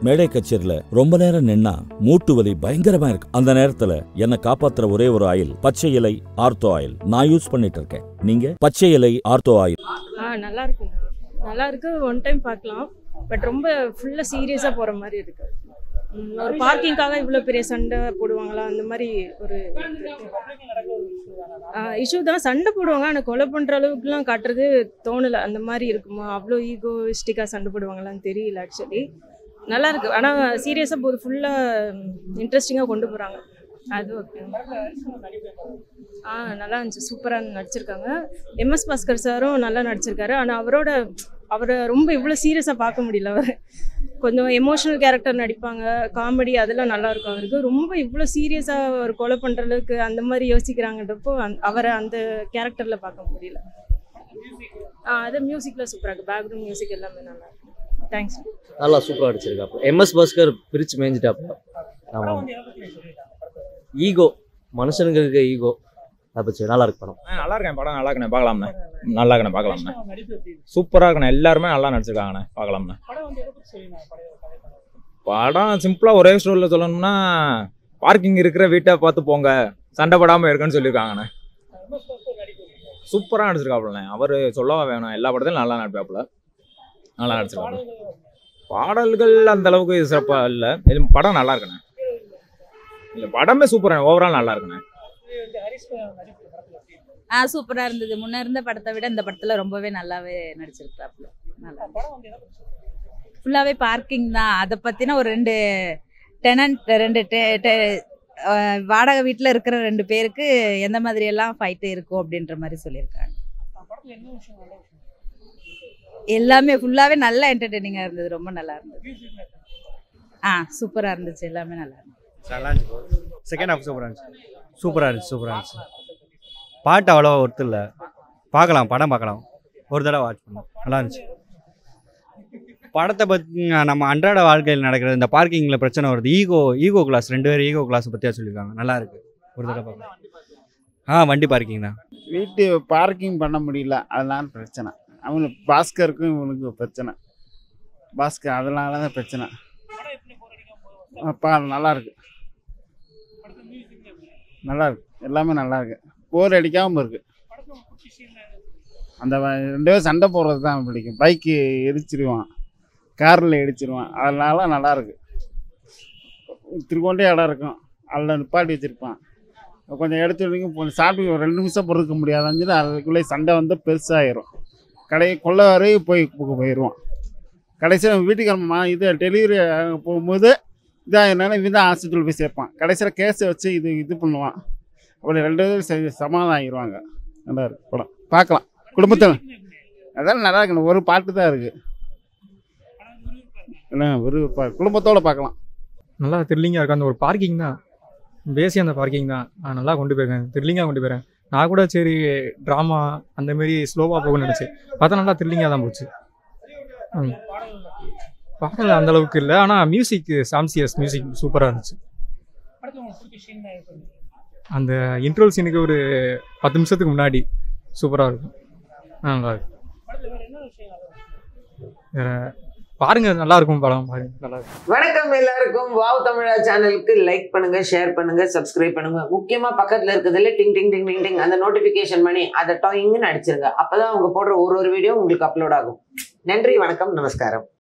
மேடை கச்சேரியில ரொம்ப நேரம் நின்னா மூட்டு வலி பயங்கரமா இருக்கு அந்த நேரத்துல என்ன காப்பாத்துற ஒரே ஒரு ஆயில் பச்சை இலை ஆர்த்தோ ஆயில் நான் யூஸ் பண்ணிட்டு இருக்கேன் நீங்க பச்சை இலை ஆர்த்தோ ஆயில் ஆ நல்லா இருக்குண்ணா நல்லா இருக்கு ஒன் டைம் பார்க்கலாம் பட் ரொம்ப ஃபுல்லாக சீரியஸாக போகிற மாதிரி இருக்கு ம், ஒரு பார்க்கிங்காக இவ்வளோ பெரிய சண்டை போடுவாங்களா அந்த மாதிரி ஒரு இஷ்யூ தான் சண்டை போடுவாங்க ஆனால் கொலை பண்ணுற அளவுக்குலாம் காட்டுறது தோணலை அந்த மாதிரி இருக்குமா அவ்வளோ ஈகோயிஸ்டிக்காக சண்டை போடுவாங்களான்னு தெரியல ஆக்சுவலி நல்லா இருக்கு ஆனால் சீரியஸாக போது ஃபுல்லாக இன்ட்ரெஸ்டிங்காக கொண்டு போகிறாங்க அது ஓகே ஆ நல்லா இருந்துச்சு சூப்பராக நடிச்சிருக்காங்க எம்எஸ் பாஸ்கர் சாரும் நல்லா நடிச்சிருக்காரு ஆனால் அவரோட அவரை ரொம்ப இவ்வளோ சீரியஸாக பார்க்க முடியல அவர் கொஞ்சம் எமோஷனல் கேரக்டர் நடிப்பாங்க காமெடி அதெல்லாம் நல்லா இருக்கும் அவருக்கு ரொம்ப இவ்வளோ சீரியஸாக ஒரு கொலை பண்ணுற அளவுக்கு அந்த மாதிரி யோசிக்கிறாங்கன்றப்போ அந்த அவரை அந்த கேரக்டரில் பார்க்க முடியல ஆ அது மியூசிக்கில் சூப்பராக இருக்குது பேக்ரவுண்ட் மியூசிக் எல்லாமே நல்லா இருக்கு தேங்க்ஸ் நல்லா சூப்பராக அடிச்சிருக்காப்புல எம்எஸ் பாஸ்கர் பிரித்து மேய்ஞ்சிட்டாப்புல ஆமாம் ஈகோ மனுஷனுக்கு இருக்க ஈகோ அதை பற்றி நல்லா இருக்கு படம் ஆ, நல்லா இருக்கேன் படம் நல்லா இருக்கேன் பார்க்கலாம்ண்ணே நல்லா இருக்கேன் பார்க்கலாம்ண்ணே சூப்பராக இருக்கண்ணே எல்லாருமே நல்லா நடிச்சிருக்காங்கண்ணே பார்க்கலாம்ண்ணே படம் சிம்பிளாக ஒரே ஸ்டோரியில் சொல்லணும்னா பார்க்கிங் இருக்கிற வீட்டை பார்த்து போங்க சண்டை படாமல் இருக்குன்னு சொல்லியிருக்காங்கண்ணே சூப்பராக நடிச்சிருக்காப்புலண்ணே அவர் சொல்லவா வேணும் எல்லா படத்திலும் நல்லா நடிப்பாப்புல நல்லா நடிச்சிருக்காப்புல பாடல்கள் அந்த அளவுக்கு சிறப்பாக இல்லை இது படம் நல்லா இருக்குண்ணே இல்லை படமே சூப்பராக ஓவரால் நல்லா இருக்குண்ணே ஆ சூப்பரா இருந்தது முன்ன இருந்த படத்தை விட இந்த படத்துல ரொம்பவே நல்லாவே நடிச்சிருக்காப்ல நல்லா ஃபுல்லாவே பார்க்கிங் தான் அதை பத்தின ஒரு ரெண்டு டெனன்ட் ரெண்டு te- te- அஹ் வாடகை வீட்டில் இருக்கிற ரெண்டு பேருக்கு எந்த மாதிரி எல்லாம் ஃபைட்டு இருக்கும் அப்படின்ற மாதிரி சொல்லியிருக்காங்க எல்லாமே ஃபுல்லாவே நல்ல என்டர்டெய்னிங்காக இருந்தது ரொம்ப நல்லா இருந்தது ஆ சூப்பராக இருந்துச்சு எல்லாமே நல்லா இருந்துச்சு நல்லா இருந்துச்சு செகண்ட் ஹாஃப் சூப்பராக இருந்துச்சு சூப்பராக இருந்துச்சு சூப்பராக இருந்துச்சு பாட்டு அவ்வளோவா ஒர்த்து இல்லை பார்க்கலாம் படம் பார்க்கலாம் ஒரு தடவை வாட்ச் பண்ணலாம் நல்லா இருந்துச்சு படத்தை பற்றி நம்ம அன்றாட வாழ்க்கையில் நடக்கிற இந்த பார்க்கிங்கில் பிரச்சனை வருது ஈகோ ஈகோ கிளாஸ் ரெண்டு பேரும் ஈகோ கிளாஸை பற்றியா சொல்லியிருக்காங்க நல்லா இருக்கு ஒரு தடவை பார்க்கலாம் ஆ வண்டி பார்க்கிங் தான் வீட்டு பார்க்கிங் பண்ண முடியல அதெல்லாம் பிரச்சனை அவனுக்கு பாஸ்கருக்கும் இவனுக்கு பிரச்சனை பாஸ்கர் அதனால தான் பிரச்சனை அப்பா நல்லா இருக்கு நல்லா இருக்கு எல்லாமே நல்லா இருக்கு போர் அடிக்காமல் இருக்கு அந்த வ- ரெண்டு பேரும் சண்டை போடுறது தான் பிடிக்கும் பைக்கு எரிச்சிருவான் காரில் இடிச்சிருவான் அதனால நல்லா இருக்கு திருக்கொண்டே இடம் இருக்கும் அதில் நிப்பாட்டி வச்சுருப்பான் கொஞ்சம் எடுத்து வைங்க இப்போ சாப்பிட்டு ஒரு ரெண்டு நிமிஷம் பொறுக்க முடியாதுன்னு சொல்லி அதுக்குள்ளே சண்டை வந்து பெருசாகிடும் கடையை கொள்ள வரை போய் போ- போயிடுவான் கடைசியில் வீட்டுக்கிழமை இது டெலிவரி போகும்போது இதாக என்னென்னா இவன் ஆஸ்பத்திரியில் போய் சேர்ப்பான் கடைசியில் கேஸை வச்சு இது இது பண்ணுவான் அப்படி ரெண்டு பேரும் சரி சமாதானம் ஆகிடுவாங்க நல்லா இருக்கு படம் பார்க்கலாம் குடும்பத்தில் அதான் நல்லா இருக்கு ஒரு பாட்டு தான் இருக்குது என்ன ஒரு பா- குடும்பத்தோட பார்க்கலாம் நல்லா த்ரில்லிங்காக இருக்கும் அந்த ஒரு பார்க்கிங் தான் பேசி அந்த பார்க்கிங் தான் நான் நல்லா கொண்டு போயிருக்கேன் த்ரில்லிங்காக கொண்டு போயிருக்கேன் நான் கூட சரி ட்ராமா அந்த மாதிரி ஸ்லோவாக போகும்னு நினச்சேன் பார்த்தா நல்லா த்ரில்லிங்காக தான் போச்சு ம். பாடல் அந்த அளவுக்கு இல்லை ஆனால் மியூசிக் சாம்சியஸ் மியூசிக் சூப்பராக இருந்துச்சு அந்த இன்ட்ரோல் சீனுக்கு ஒரு பத்து நிமிஷத்துக்கு முன்னாடி சூப்பராக இருக்கும் ஆ, நல்லா இருக்கும் வேற பாருங்க நல்லா இருக்கும் படம் பாருங்க நல்லா இருக்கும் வணக்கம் எல்லாருக்கும் வாவ் தமிழா சேனலுக்கு லைக் பண்ணுங்க ஷேர் பண்ணுங்க சப்ஸ்கிரைப் பண்ணுங்க முக்கியமா பக்கத்துல இருக்கிறதுல டிங் டிங் டிங் டிங் டிங் அந்த நோட்டிபிகேஷன் பண்ணி அதை டாயிங்னு அடிச்சிருங்க அப்பதான் அவங்க போடுற ஒரு ஒரு வீடியோ உங்களுக்கு அப்லோட் ஆகும் நன்றி வணக்கம் நமஸ்காரம்